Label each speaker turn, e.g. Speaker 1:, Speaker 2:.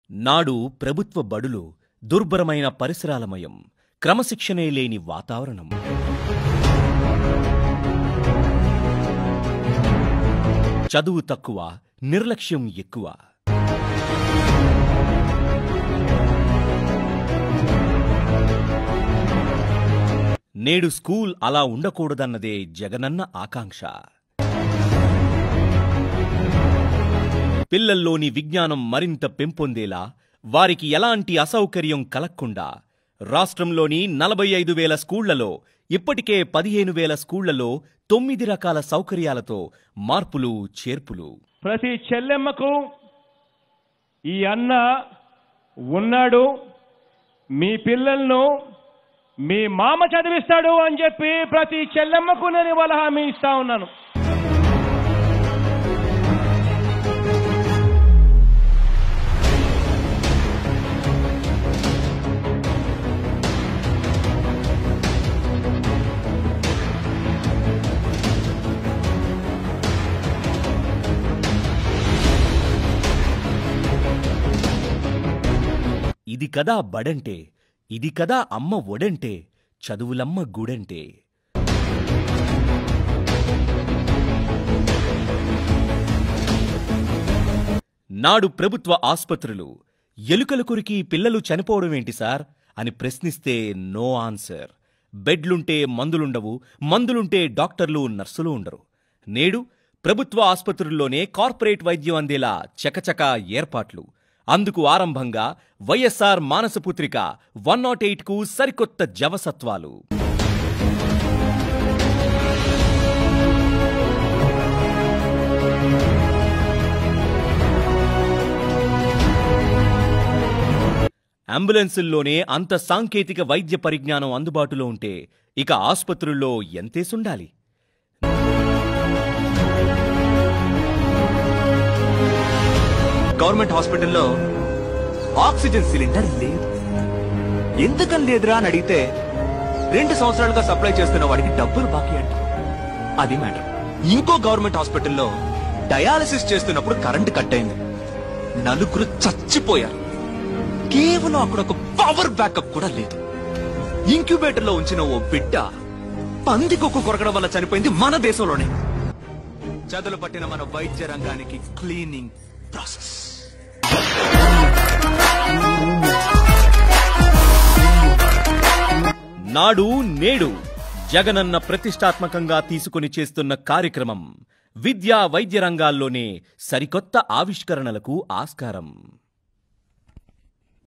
Speaker 1: నాడు ప్రభుత్వ బడులు దుర్భరమైన పరిసరాలమయం క్రమశిక్షణే లేని వాతావరణం చదువు తక్కువ నిర్లక్ష్యం ఎక్కువ నేడు స్కూల్ అలా ఉండకూడదన్నదే జగనన్న ఆకాంక్ష పిల్లల్లోని విజ్ఞానం మరింత పెంపొందేలా వారికి ఎలాంటి అసౌకర్యం కలక్కుండా రాష్ట్రంలోని నలభై ఐదు వేల స్కూళ్లలో ఇప్పటికే పదిహేను వేల స్కూళ్లలో తొమ్మిది రకాల సౌకర్యాలతో మార్పులు చేర్పులు
Speaker 2: ప్రతి చెల్లెమ్మకు ఈ అన్న ఉన్నాడు మీ పిల్లలను మీ మామ చదివిస్తాడు అని చెప్పి ప్రతి చెల్లెమ్మకు నేను ఇవాళ హామీ ఇస్తా ఉన్నాను
Speaker 1: ఇది కదా బడంటే ఇది కదా అమ్మ ఒడంటే చదువులమ్మ గుడంటే నాడు ప్రభుత్వ ఆస్పత్రులు ఎలుకల కొరికి పిల్లలు చనిపోవడమేంటి సార్ అని ప్రశ్నిస్తే నో ఆన్సర్ బెడ్లుంటే మందులుండవు మందులుంటే డాక్టర్లు నర్సులు ఉండరు నేడు ప్రభుత్వ ఆస్పత్రుల్లోనే కార్పొరేట్ వైద్యం అందేలా చకచక ఏర్పాట్లు అందుకు ఆరంభంగా వైఎస్ఆర్ మానసపుత్రిక వన్ నాట్ ఎయిట్కు సరికొత్త జవసత్వాలు అంబులెన్సుల్లోనే అంత సాంకేతిక వైద్య పరిజ్ఞానం అందుబాటులో ఉంటే ఇక ఆస్పత్రుల్లో ఎంతేసుండాలి
Speaker 3: గవర్నమెంట్ హాస్పిటల్లో ఆక్సిజన్ సిలిండర్ లేదు ఎందుకని లేదురా అని అడిగితే రెండు సంవత్సరాలుగా సప్లై చేస్తున్న వాడికి డబ్బులు బాకీ అంట అది మ్యాటర్ ఇంకో గవర్నమెంట్ హాస్పిటల్లో డయాలసిస్ చేస్తున్నప్పుడు కరెంట్ కట్ అయింది నలుగురు చచ్చిపోయారు కేవలం అక్కడ ఒక పవర్ బ్యాకప్ కూడా లేదు ఇంక్యుబేటర్ లో ఉంచిన ఓ బిడ్డ పందికొక్కు కొరకడం వల్ల చనిపోయింది మన దేశంలోనే చదులు పట్టిన మన వైద్య రంగానికి క్లీనింగ్ ప్రాసెస్
Speaker 1: నాడు నేడు జగనన్న ప్రతిష్టాత్మకంగా తీసుకుని చేస్తున్న కార్యక్రమం విద్యా వైద్య రంగాల్లోనే సరికొత్త ఆవిష్కరణలకు ఆస్కారం